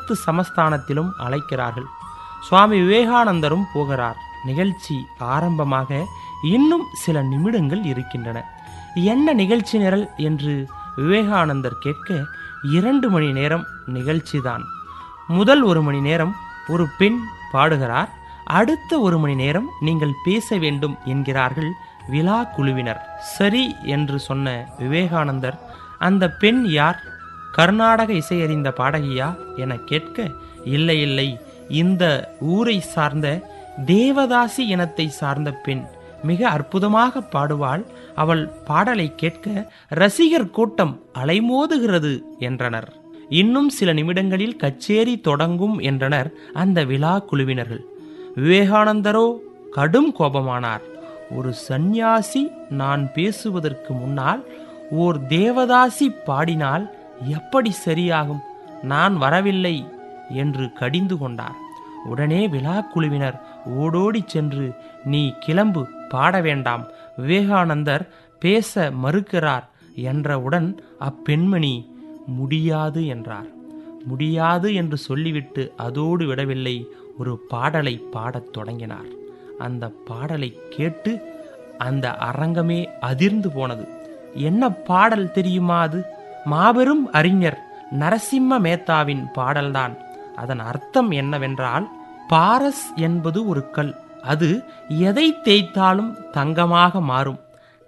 அனைத்து சமஸ்தானத்திலும் அழைக்கிறார்கள் சுவாமி விவேகானந்தரும் போகிறார் நிகழ்ச்சி ஆரம்பமாக இன்னும் சில நிமிடங்கள் இருக்கின்றன என்ன நிகழ்ச்சி நிரல் என்று விவேகானந்தர் கேட்க இரண்டு மணி நேரம் நிகழ்ச்சிதான் முதல் ஒரு மணி நேரம் ஒரு பெண் பாடுகிறார் அடுத்த ஒரு மணி நேரம் நீங்கள் பேச வேண்டும் என்கிறார்கள் விழா குழுவினர் சரி என்று சொன்ன விவேகானந்தர் அந்த பெண் யார் கர்நாடக இசையறிந்த பாடகியா என கேட்க இல்லை இல்லை இந்த ஊரை சார்ந்த தேவதாசி இனத்தை சார்ந்த பெண் மிக அற்புதமாக பாடுவாள் அவள் பாடலை கேட்க ரசிகர் கூட்டம் அலைமோதுகிறது என்றனர் இன்னும் சில நிமிடங்களில் கச்சேரி தொடங்கும் என்றனர் அந்த விழா குழுவினர்கள் விவேகானந்தரோ கடும் கோபமானார் ஒரு சந்நியாசி நான் பேசுவதற்கு முன்னால் ஓர் தேவதாசி பாடினால் எப்படி சரியாகும் நான் வரவில்லை என்று கடிந்து கொண்டார் உடனே விழா குழுவினர் ஓடோடி சென்று நீ கிளம்பு பாட வேண்டாம் விவேகானந்தர் பேச மறுக்கிறார் என்றவுடன் அப்பெண்மணி முடியாது என்றார் முடியாது என்று சொல்லிவிட்டு அதோடு விடவில்லை ஒரு பாடலை பாடத் தொடங்கினார் அந்த பாடலை கேட்டு அந்த அரங்கமே அதிர்ந்து போனது என்ன பாடல் தெரியுமா அது மாபெரும் அறிஞர் நரசிம்ம மேத்தாவின் பாடல்தான் அதன் அர்த்தம் என்னவென்றால் பாரஸ் என்பது ஒரு கல் அது எதை தேய்த்தாலும் தங்கமாக மாறும்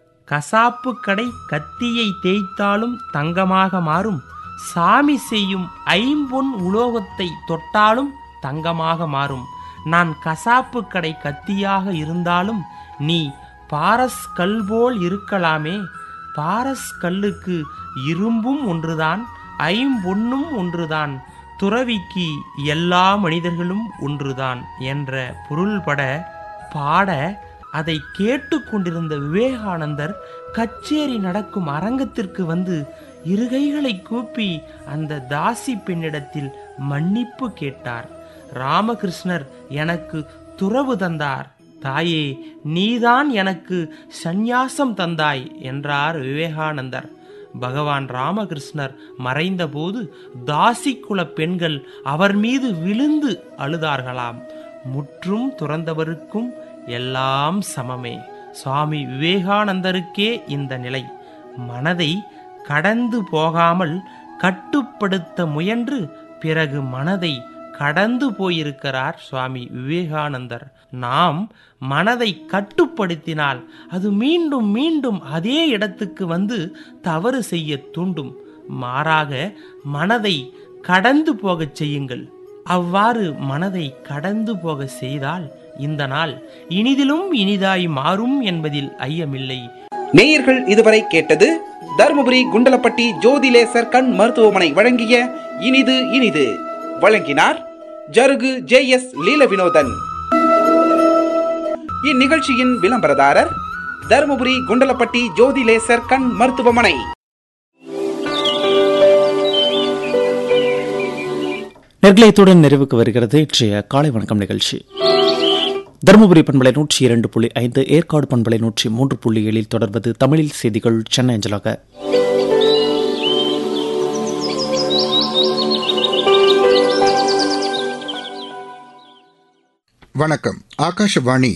கசாப்பு கடை கத்தியை தேய்த்தாலும் தங்கமாக மாறும் சாமி செய்யும் ஐம்பொன் உலோகத்தை தொட்டாலும் தங்கமாக மாறும் நான் கசாப்பு கடை கத்தியாக இருந்தாலும் நீ பாரஸ் கல் போல் இருக்கலாமே பாரஸ் கல்லுக்கு இரும்பும் ஒன்றுதான் ஐம்பொன்னும் ஒன்றுதான் துறவிக்கு எல்லா மனிதர்களும் ஒன்றுதான் என்ற பொருள்பட பாட அதை கேட்டுக்கொண்டிருந்த விவேகானந்தர் கச்சேரி நடக்கும் அரங்கத்திற்கு வந்து இருகைகளை கூப்பி அந்த தாசி பெண்ணிடத்தில் மன்னிப்பு கேட்டார் ராமகிருஷ்ணர் எனக்கு துறவு தந்தார் தாயே நீதான் எனக்கு சந்நியாசம் தந்தாய் என்றார் விவேகானந்தர் பகவான் ராமகிருஷ்ணர் மறைந்தபோது தாசி குல பெண்கள் அவர் மீது விழுந்து அழுதார்களாம் முற்றும் துறந்தவருக்கும் எல்லாம் சமமே சுவாமி விவேகானந்தருக்கே இந்த நிலை மனதை கடந்து போகாமல் கட்டுப்படுத்த முயன்று பிறகு மனதை கடந்து போயிருக்கிறார் சுவாமி விவேகானந்தர் நாம் மனதை கட்டுப்படுத்தினால் அது மீண்டும் மீண்டும் அதே இடத்துக்கு வந்து தவறு செய்ய தூண்டும் மாறாக மனதை கடந்து போகச் செய்யுங்கள் அவ்வாறு மனதை கடந்து போக செய்தால் இந்த நாள் இனிதிலும் இனிதாய் மாறும் என்பதில் ஐயமில்லை நேயர்கள் இதுவரை கேட்டது தருமபுரி குண்டலப்பட்டி ஜோதிலேசர் கண் மருத்துவமனை வழங்கிய இனிது இனிது வழங்கினார் ஜருகு ஜே எஸ் லீல வினோதன் இந்நிகழ்ச்சியின் விளம்பரதாரர் தருமபுரி குண்டலப்பட்டி ஜோதிலேசர் கண் மருத்துவமனை நெற்கலையத்துடன் நிறைவுக்கு வருகிறது இன்றைய காலை வணக்கம் நிகழ்ச்சி தருமபுரி பண்பலை நூற்றி இரண்டு புள்ளி ஐந்து ஏற்காடு பண்பலை நூற்றி மூன்று புள்ளி ஏழில் தொடர்வது தமிழில் செய்திகள் சென்னை அஞ்சலாக வணக்கம் ஆகாஷவாணி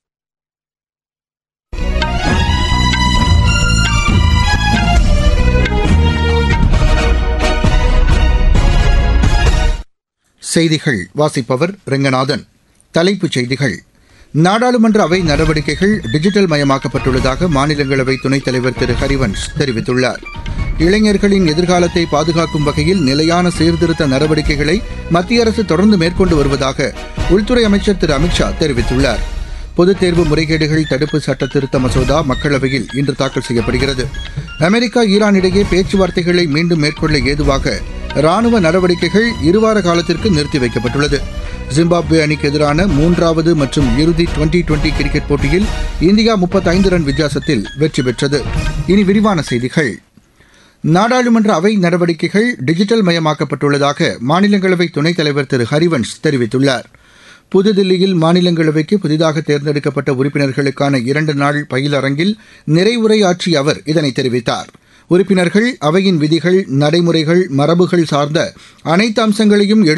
செய்திகள் வாசிப்பவர் ரெங்கநாதன் தலைப்புச் செய்திகள் நாடாளுமன்ற அவை நடவடிக்கைகள் டிஜிட்டல் மயமாக்கப்பட்டுள்ளதாக மாநிலங்களவை துணைத் தலைவர் திரு ஹரிவன்ஷ் தெரிவித்துள்ளார் இளைஞர்களின் எதிர்காலத்தை பாதுகாக்கும் வகையில் நிலையான சீர்திருத்த நடவடிக்கைகளை மத்திய அரசு தொடர்ந்து மேற்கொண்டு வருவதாக உள்துறை அமைச்சர் திரு அமித்ஷா தெரிவித்துள்ளார் பொதுத் தேர்வு முறைகேடுகள் தடுப்பு சட்ட திருத்த மசோதா மக்களவையில் இன்று தாக்கல் செய்யப்படுகிறது அமெரிக்கா ஈரான் இடையே பேச்சுவார்த்தைகளை மீண்டும் மேற்கொள்ள ஏதுவாக ராணுவ நடவடிக்கைகள் இருவார காலத்திற்கு நிறுத்தி வைக்கப்பட்டுள்ளது ஜிம்பாப்வே அணிக்கு எதிரான மூன்றாவது மற்றும் இறுதி டுவெண்டி டுவெண்டி கிரிக்கெட் போட்டியில் இந்தியா முப்பத்தைந்து ரன் வித்தியாசத்தில் வெற்றி பெற்றது இனி விரிவான செய்திகள் நாடாளுமன்ற அவை நடவடிக்கைகள் டிஜிட்டல் மயமாக்கப்பட்டுள்ளதாக மாநிலங்களவை துணைத் தலைவர் திரு ஹரிவன்ஷ் தெரிவித்துள்ளார் புதுதில்லியில் மாநிலங்களவைக்கு புதிதாக தேர்ந்தெடுக்கப்பட்ட உறுப்பினர்களுக்கான இரண்டு நாள் பயிலரங்கில் நிறைவுரையாற்றிய அவர் இதனை தெரிவித்தார் உறுப்பினர்கள் அவையின் விதிகள் நடைமுறைகள் மரபுகள் சார்ந்த அனைத்து அம்சங்களையும்